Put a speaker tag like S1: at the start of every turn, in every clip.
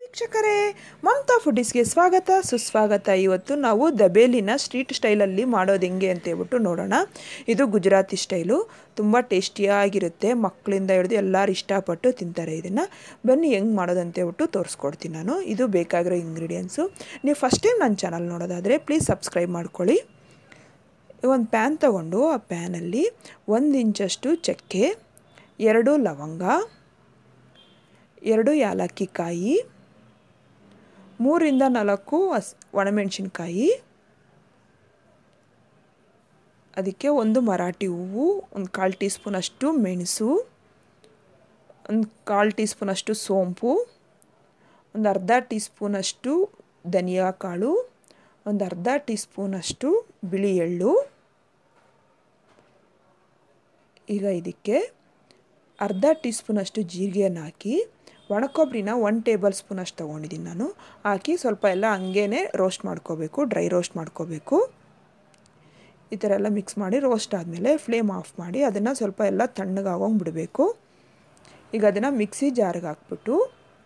S1: ವೀಕ್ಷಕರೇ ಮಮತಾ ಫುಡೀಸ್ಗೆ ಸ್ವಾಗತ ಸುಸ್ವಾಗತ ಇವತ್ತು ನಾವು ದಬೇಲಿನ ಸ್ಟ್ರೀಟ್ ಸ್ಟೈಲಲ್ಲಿ ಮಾಡೋದು ಹೆಂಗೆ ಅಂತ ಹೇಳ್ಬಿಟ್ಟು ನೋಡೋಣ ಇದು ಗುಜರಾತಿ ಸ್ಟೈಲು ತುಂಬ ಟೇಸ್ಟಿಯಾಗಿರುತ್ತೆ ಮಕ್ಕಳಿಂದ ಹಿಡಿದು ಎಲ್ಲರೂ ಇಷ್ಟಪಟ್ಟು ತಿಂತಾರೆ ಇದನ್ನು ಬನ್ನಿ ಹೆಂಗೆ ಮಾಡೋದು ಅಂತ ಹೇಳ್ಬಿಟ್ಟು ತೋರಿಸ್ಕೊಡ್ತೀನಿ ನಾನು ಇದು ಬೇಕಾಗಿರೋ ಇಂಗ್ರೀಡಿಯೆಂಟ್ಸು ನೀವು ಫಸ್ಟ್ ಟೈಮ್ ನನ್ನ ಚಾನಲ್ ನೋಡೋದಾದರೆ ಪ್ಲೀಸ್ ಸಬ್ಸ್ಕ್ರೈಬ್ ಮಾಡ್ಕೊಳ್ಳಿ ಒಂದು ಪ್ಯಾನ್ ತಗೊಂಡು ಆ ಪ್ಯಾನಲ್ಲಿ ಒಂದು ಇಂಚಷ್ಟು ಚಕ್ಕೆ ಎರಡು ಲವಂಗ ಎರಡು ಯಾಲಕ್ಕಿ ಕಾಯಿ ಮೂರಿಂದ ನಾಲ್ಕು ಹಸ್ ಒಣಮೆಣಸಿನ್ಕಾಯಿ ಅದಕ್ಕೆ ಒಂದು ಮರಾಠಿ ಹೂವು ಒಂದು ಕಾಲು ಟೀ ಸ್ಪೂನಷ್ಟು ಮೆಣಸು ಒಂದು ಕಾಲು ಟೀ ಸ್ಪೂನಷ್ಟು ಸೋಂಪು ಒಂದು ಅರ್ಧ ಟೀ ಸ್ಪೂನಷ್ಟು ಧನಿಯಾ ಕಾಳು ಒಂದು ಅರ್ಧ ಟೀ ಸ್ಪೂನಷ್ಟು ಬಿಳಿ ಎಳ್ಳು ಈಗ ಇದಕ್ಕೆ ಅರ್ಧ ಟೀ ಸ್ಪೂನಷ್ಟು ಜೀರಿಗೆಯನ್ನು ಹಾಕಿ ಒಣಕೊಬ್ಬರಿನ ಒನ್ ಟೇಬಲ್ ಸ್ಪೂನಷ್ಟು ತೊಗೊಂಡಿದ್ದೀನಿ ನಾನು ಹಾಕಿ ಸ್ವಲ್ಪ ಎಲ್ಲ ಹಂಗೇ ರೋಸ್ಟ್ ಮಾಡ್ಕೋಬೇಕು ಡ್ರೈ ರೋಸ್ಟ್ ಮಾಡ್ಕೋಬೇಕು ಈ ಥರ ಎಲ್ಲ ಮಿಕ್ಸ್ ಮಾಡಿ ರೋಸ್ಟ್ ಆದಮೇಲೆ ಫ್ಲೇಮ್ ಆಫ್ ಮಾಡಿ ಅದನ್ನು ಸ್ವಲ್ಪ ಎಲ್ಲ ತಣ್ಣಗಾಗೋಂಗೆ ಬಿಡಬೇಕು ಈಗ ಅದನ್ನು ಮಿಕ್ಸಿ ಜಾರ್ಗೆ ಹಾಕ್ಬಿಟ್ಟು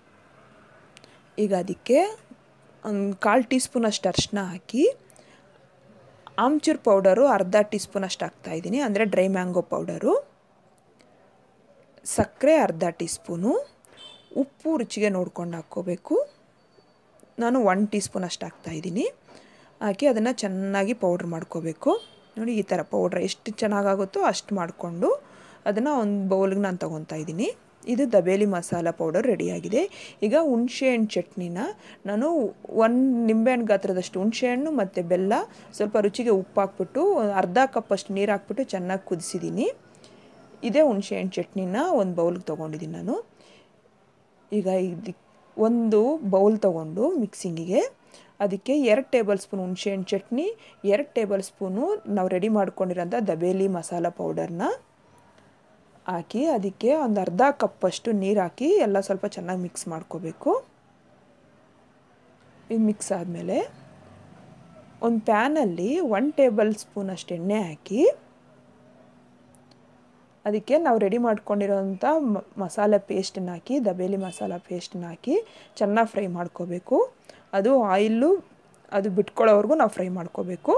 S1: ಈಗ ಅದಕ್ಕೆ ಒಂದು ಕಾಲು ಟೀ ಸ್ಪೂನಷ್ಟು ಅರಿಶಿನ ಹಾಕಿ ಆಮ್ಚೂರ್ ಪೌಡರು ಅರ್ಧ ಟೀ ಸ್ಪೂನಷ್ಟು ಹಾಕ್ತಾಯಿದ್ದೀನಿ ಅಂದರೆ ಡ್ರೈ ಮ್ಯಾಂಗೋ ಪೌಡರು ಸಕ್ಕರೆ ಅರ್ಧ ಟೀ ಸ್ಪೂನು ಉಪ್ಪು ರುಚಿಗೆ ನೋಡ್ಕೊಂಡು ಹಾಕ್ಕೋಬೇಕು ನಾನು ಒನ್ ಟೀ ಸ್ಪೂನ್ ಅಷ್ಟು ಹಾಕ್ತಾಯಿದ್ದೀನಿ ಹಾಕಿ ಅದನ್ನು ಚೆನ್ನಾಗಿ ಪೌಡ್ರ್ ಮಾಡ್ಕೋಬೇಕು ನೋಡಿ ಈ ಥರ ಪೌಡ್ರ್ ಎಷ್ಟು ಚೆನ್ನಾಗಾಗುತ್ತೋ ಅಷ್ಟು ಮಾಡಿಕೊಂಡು ಅದನ್ನು ಒಂದು ಬೌಲ್ಗೆ ನಾನು ತೊಗೊತಾ ಇದ್ದೀನಿ ಇದು ದಬೇಲಿ ಮಸಾಲ ಪೌಡರ್ ರೆಡಿಯಾಗಿದೆ ಈಗ ಹುಣಸೆಹಣ್ಣು ಚಟ್ನಿನ ನಾನು ಒಂದು ನಿಂಬೆಹಣ್ಣು ಗಾತ್ರದಷ್ಟು ಹುಣಸೆಹಣ್ಣು ಮತ್ತು ಬೆಲ್ಲ ಸ್ವಲ್ಪ ರುಚಿಗೆ ಉಪ್ಪು ಹಾಕ್ಬಿಟ್ಟು ಅರ್ಧ ಕಪ್ಪಷ್ಟು ನೀರು ಹಾಕ್ಬಿಟ್ಟು ಚೆನ್ನಾಗಿ ಕುದಿಸಿದ್ದೀನಿ ಇದೇ ಹುಣಸೆಹಣ್ಣು ಚಟ್ನಿನ ಒಂದು ಬೌಲ್ಗೆ ತೊಗೊಂಡಿದ್ದೀನಿ ನಾನು ಈಗ ಇದಕ್ಕೆ ಒಂದು ಬೌಲ್ ತೊಗೊಂಡು ಮಿಕ್ಸಿಂಗಿಗೆ ಅದಕ್ಕೆ ಎರಡು ಟೇಬಲ್ ಸ್ಪೂನ್ ಹುಣಸೆಹಣ್ಣು ಚಟ್ನಿ ಎರಡು ಟೇಬಲ್ ಸ್ಪೂನು ನಾವು ರೆಡಿ ಮಾಡ್ಕೊಂಡಿರೋಂಥ ದಬೇಲಿ ಮಸಾಲ ಪೌಡರ್ನ ಹಾಕಿ ಅದಕ್ಕೆ ಒಂದು ಅರ್ಧ ಕಪ್ಪಷ್ಟು ನೀರು ಹಾಕಿ ಎಲ್ಲ ಸ್ವಲ್ಪ ಚೆನ್ನಾಗಿ ಮಿಕ್ಸ್ ಮಾಡ್ಕೋಬೇಕು ಇದು ಮಿಕ್ಸ್ ಆದಮೇಲೆ ಒಂದು ಪ್ಯಾನಲ್ಲಿ ಒನ್ ಟೇಬಲ್ ಸ್ಪೂನಷ್ಟು ಎಣ್ಣೆ ಹಾಕಿ ಅದಕ್ಕೆ ನಾವು ರೆಡಿ ಮಾಡ್ಕೊಂಡಿರೋಂಥ ಮಸಾಲೆ ಪೇಸ್ಟನ್ನ ಹಾಕಿ ದಬೇಲಿ ಮಸಾಲ ಪೇಸ್ಟನ್ನ ಹಾಕಿ ಚೆನ್ನಾಗಿ ಫ್ರೈ ಮಾಡ್ಕೋಬೇಕು ಅದು ಆಯಿಲ್ಲು ಅದು ಬಿಟ್ಕೊಳ್ಳೋವರೆಗೂ ನಾವು ಫ್ರೈ ಮಾಡ್ಕೋಬೇಕು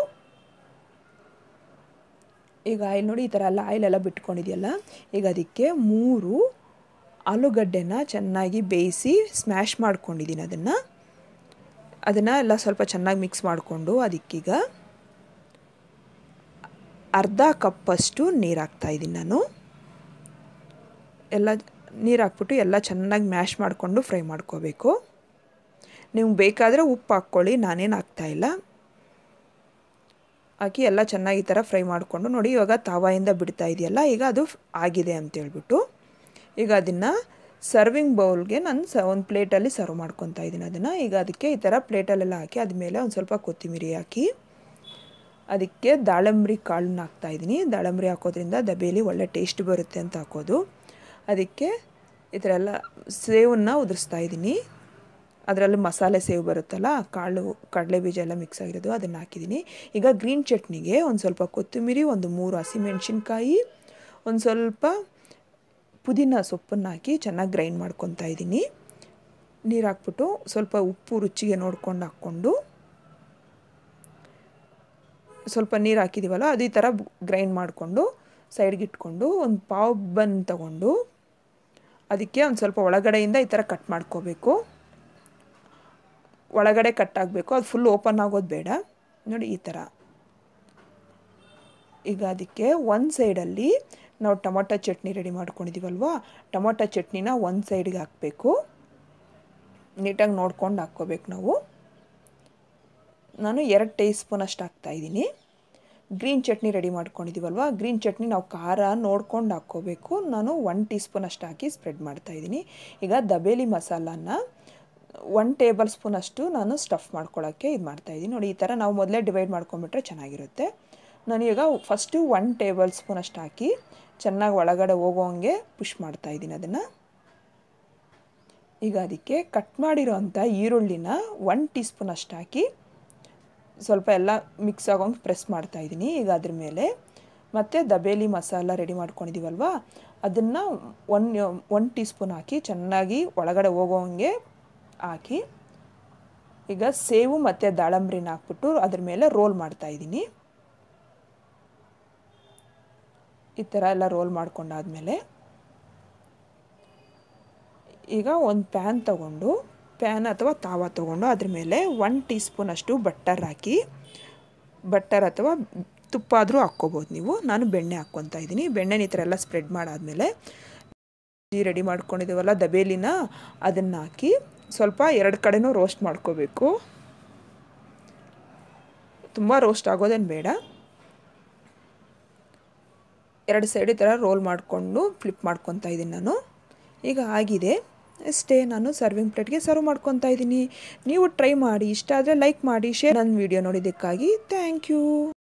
S1: ಈಗ ಆಯಿಲ್ ನೋಡಿ ಈ ಥರ ಎಲ್ಲ ಆಯಿಲೆಲ್ಲ ಬಿಟ್ಕೊಂಡಿದೆಯಲ್ಲ ಈಗ ಅದಕ್ಕೆ ಮೂರು ಆಲೂಗಡ್ಡೆನ ಚೆನ್ನಾಗಿ ಬೇಯಿಸಿ ಸ್ಮ್ಯಾಶ್ ಮಾಡ್ಕೊಂಡಿದ್ದೀನಿ ಅದನ್ನು ಅದನ್ನು ಎಲ್ಲ ಸ್ವಲ್ಪ ಚೆನ್ನಾಗಿ ಮಿಕ್ಸ್ ಮಾಡಿಕೊಂಡು ಅದಕ್ಕೀಗ ಅರ್ಧ ಕಪ್ಪಷ್ಟು ನೀರು ಹಾಕ್ತಾಯಿದ್ದೀನಿ ನಾನು ಎಲ್ಲ ನೀರು ಹಾಕ್ಬಿಟ್ಟು ಎಲ್ಲ ಚೆನ್ನಾಗಿ ಮ್ಯಾಶ್ ಮಾಡಿಕೊಂಡು ಫ್ರೈ ಮಾಡ್ಕೋಬೇಕು ನಿಮ್ಗೆ ಬೇಕಾದರೆ ಉಪ್ಪು ಹಾಕ್ಕೊಳ್ಳಿ ನಾನೇನು ಹಾಕ್ತಾಯಿಲ್ಲ ಹಾಕಿ ಎಲ್ಲ ಚೆನ್ನಾಗಿ ಈ ಥರ ಫ್ರೈ ಮಾಡಿಕೊಂಡು ನೋಡಿ ಇವಾಗ ತಾವಾಯಿಂದ ಬಿಡ್ತಾ ಇದೆಯಲ್ಲ ಈಗ ಅದು ಆಗಿದೆ ಅಂತೇಳ್ಬಿಟ್ಟು ಈಗ ಅದನ್ನು ಸರ್ವಿಂಗ್ ಬೌಲ್ಗೆ ನಾನು ಸ ಒಂದು ಪ್ಲೇಟಲ್ಲಿ ಸರ್ವ್ ಮಾಡ್ಕೊತಾ ಇದ್ದೀನಿ ಅದನ್ನು ಈಗ ಅದಕ್ಕೆ ಈ ಥರ ಪ್ಲೇಟಲ್ಲೆಲ್ಲ ಹಾಕಿ ಅದ್ಮೇಲೆ ಒಂದು ಸ್ವಲ್ಪ ಕೊತ್ತಂಬರಿ ಹಾಕಿ ಅದಕ್ಕೆ ದಾಳಂಬ್ರಿ ಕಾಳನ್ನ ಹಾಕ್ತಾಯಿದ್ದೀನಿ ದಾಳಂಬ್ರಿ ಹಾಕೋದ್ರಿಂದ ದಬೇಲಿ ಒಳ್ಳೆ ಟೇಸ್ಟ್ ಬರುತ್ತೆ ಅಂತ ಹಾಕೋದು ಅದಕ್ಕೆ ಈ ಥರ ಎಲ್ಲ ಸೇವನ್ನ ಉದುರಿಸ್ತಾ ಇದ್ದೀನಿ ಅದರಲ್ಲಿ ಮಸಾಲೆ ಸೇವು ಬರುತ್ತಲ್ಲ ಕಾಳು ಕಡಲೆ ಬೀಜ ಎಲ್ಲ ಮಿಕ್ಸ್ ಆಗಿರೋದು ಅದನ್ನು ಹಾಕಿದ್ದೀನಿ ಈಗ ಗ್ರೀನ್ ಚಟ್ನಿಗೆ ಒಂದು ಸ್ವಲ್ಪ ಕೊತ್ತಂಬರಿ ಒಂದು ಮೂರು ಹಸಿಮೆಣ್ಸಿನ್ಕಾಯಿ ಒಂದು ಸ್ವಲ್ಪ ಪುದೀನ ಸೊಪ್ಪನ್ನು ಹಾಕಿ ಚೆನ್ನಾಗಿ ಗ್ರೈಂಡ್ ಮಾಡ್ಕೊತಾ ಇದ್ದೀನಿ ನೀರು ಹಾಕ್ಬಿಟ್ಟು ಸ್ವಲ್ಪ ಉಪ್ಪು ರುಚಿಗೆ ನೋಡ್ಕೊಂಡು ಹಾಕ್ಕೊಂಡು ಸ್ವಲ್ಪ ನೀರು ಹಾಕಿದ್ದೀವಲ್ಲ ಅದು ಈ ಥರ ಗ್ರೈಂಡ್ ಮಾಡಿಕೊಂಡು ಸೈಡ್ಗೆ ಇಟ್ಕೊಂಡು ಒಂದು ಪಾವ್ ಬನ್ ತಗೊಂಡು ಅದಕ್ಕೆ ಒಂದು ಸ್ವಲ್ಪ ಒಳಗಡೆಯಿಂದ ಈ ಥರ ಕಟ್ ಮಾಡ್ಕೋಬೇಕು ಒಳಗಡೆ ಕಟ್ ಆಗಬೇಕು ಅದು ಫುಲ್ ಓಪನ್ ಆಗೋದು ಬೇಡ ನೋಡಿ ಈ ಥರ ಈಗ ಅದಕ್ಕೆ ಒಂದು ಸೈಡಲ್ಲಿ ನಾವು ಟೊಮೊಟೊ ಚಟ್ನಿ ರೆಡಿ ಮಾಡ್ಕೊಂಡಿದ್ದೀವಲ್ವ ಟೊಮೊಟೊ ಚಟ್ನಿನ ಒಂದು ಸೈಡ್ಗೆ ಹಾಕಬೇಕು ನೀಟಾಗಿ ನೋಡ್ಕೊಂಡು ಹಾಕ್ಕೋಬೇಕು ನಾವು ನಾನು ಎರಡು ಟೀ ಸ್ಪೂನ್ ಅಷ್ಟು ಹಾಕ್ತಾಯಿದ್ದೀನಿ ಗ್ರೀನ್ ಚಟ್ನಿ ರೆಡಿ ಮಾಡ್ಕೊಂಡಿದ್ದೀವಲ್ವ ಗ್ರೀನ್ ಚಟ್ನಿ ನಾವು ಖಾರ ನೋಡ್ಕೊಂಡು ಹಾಕ್ಕೋಬೇಕು ನಾನು ಒನ್ ಟೀ ಸ್ಪೂನ್ ಅಷ್ಟು ಹಾಕಿ ಸ್ಪ್ರೆಡ್ ಮಾಡ್ತಾಯಿದ್ದೀನಿ ಈಗ ದಬೇಲಿ ಮಸಾಲಾನ ಒನ್ ಟೇಬಲ್ ಸ್ಪೂನ್ ಅಷ್ಟು ನಾನು ಸ್ಟಫ್ ಮಾಡ್ಕೊಳ್ಳೋಕ್ಕೆ ಇದು ಮಾಡ್ತಾಯಿದ್ದೀನಿ ನೋಡಿ ಈ ಥರ ನಾವು ಮೊದಲೇ ಡಿವೈಡ್ ಮಾಡ್ಕೊಂಬಿಟ್ರೆ ಚೆನ್ನಾಗಿರುತ್ತೆ ನಾನೀಗ ಫಸ್ಟು ಒನ್ ಟೇಬಲ್ ಸ್ಪೂನ್ ಅಷ್ಟು ಹಾಕಿ ಚೆನ್ನಾಗಿ ಒಳಗಡೆ ಹೋಗೋಂಗೆ ಪುಷ್ ಮಾಡ್ತಾಯಿದ್ದೀನಿ ಅದನ್ನು ಈಗ ಅದಕ್ಕೆ ಕಟ್ ಮಾಡಿರೋ ಅಂಥ ಈರುಳ್ಳಿನ ಒನ್ ಟೀ ಸ್ಪೂನ್ ಅಷ್ಟು ಹಾಕಿ ಸ್ವಲ್ಪ ಎಲ್ಲ ಮಿಕ್ಸ್ ಆಗೋಂಗೆ ಪ್ರೆಸ್ ಮಾಡ್ತಾಯಿದ್ದೀನಿ ಈಗ ಅದ್ರ ಮೇಲೆ ಮತ್ತು ದಬೇಲಿ ಮಸಾಲ ರೆಡಿ ಮಾಡ್ಕೊಂಡಿದ್ದೀವಲ್ವ ಅದನ್ನು ಒನ್ ಒನ್ ಟೀ ಸ್ಪೂನ್ ಹಾಕಿ ಚೆನ್ನಾಗಿ ಒಳಗಡೆ ಹೋಗೋಂಗೆ ಹಾಕಿ ಈಗ ಸೇವು ಮತ್ತು ದಾಳಂಬ್ರಿನ ಹಾಕ್ಬಿಟ್ಟು ಅದ್ರ ಮೇಲೆ ರೋಲ್ ಮಾಡ್ತಾಯಿದ್ದೀನಿ ಈ ಥರ ಎಲ್ಲ ರೋಲ್ ಮಾಡ್ಕೊಂಡಾದಮೇಲೆ ಈಗ ಒಂದು ಪ್ಯಾನ್ ತಗೊಂಡು ಪ್ಯಾನ್ ಅಥವಾ ತಾವ ತಗೊಂಡು ಅದ್ರ ಮೇಲೆ ಒನ್ ಟೀ ಸ್ಪೂನಷ್ಟು ಬಟ್ಟರ್ ಹಾಕಿ ಬಟ್ಟರ್ ಅಥವಾ ತುಪ್ಪ ಆದರೂ ಹಾಕ್ಕೋಬೋದು ನೀವು ನಾನು ಬೆಣ್ಣೆ ಹಾಕ್ಕೊತಾ ಇದ್ದೀನಿ ಬೆಣ್ಣೆನ ಈ ಥರ ಎಲ್ಲ ಸ್ಪ್ರೆಡ್ ಮಾಡಾದಮೇಲೆ ರೆಡಿ ಮಾಡ್ಕೊಂಡಿದ್ದೀವಲ್ಲ ದಬೇಲಿನ ಅದನ್ನು ಹಾಕಿ ಸ್ವಲ್ಪ ಎರಡು ಕಡೆನೂ ರೋಸ್ಟ್ ಮಾಡ್ಕೋಬೇಕು ತುಂಬ ರೋಸ್ಟ್ ಆಗೋದೇನು ಬೇಡ ಎರಡು ಸೈಡ್ ಈ ಥರ ರೋಲ್ ಮಾಡಿಕೊಂಡು ಫ್ಲಿಪ್ ಮಾಡ್ಕೊತಾ ಇದ್ದೀನಿ ನಾನು ಈಗ ಆಗಿದೆ ಅಷ್ಟೇ ನಾನು ಸರ್ವಿಂಗ್ ಪ್ಲೇಟ್ಗೆ ಸರ್ವ್ ಮಾಡ್ಕೊತಾ ಇದ್ದೀನಿ ನೀವು ಟ್ರೈ ಮಾಡಿ ಇಷ್ಟ ಆದರೆ ಲೈಕ್ ಮಾಡಿ ಶೇರ್ ನನ್ನ ವೀಡಿಯೋ ನೋಡಿದ್ದಕ್ಕಾಗಿ ಥ್ಯಾಂಕ್ ಯು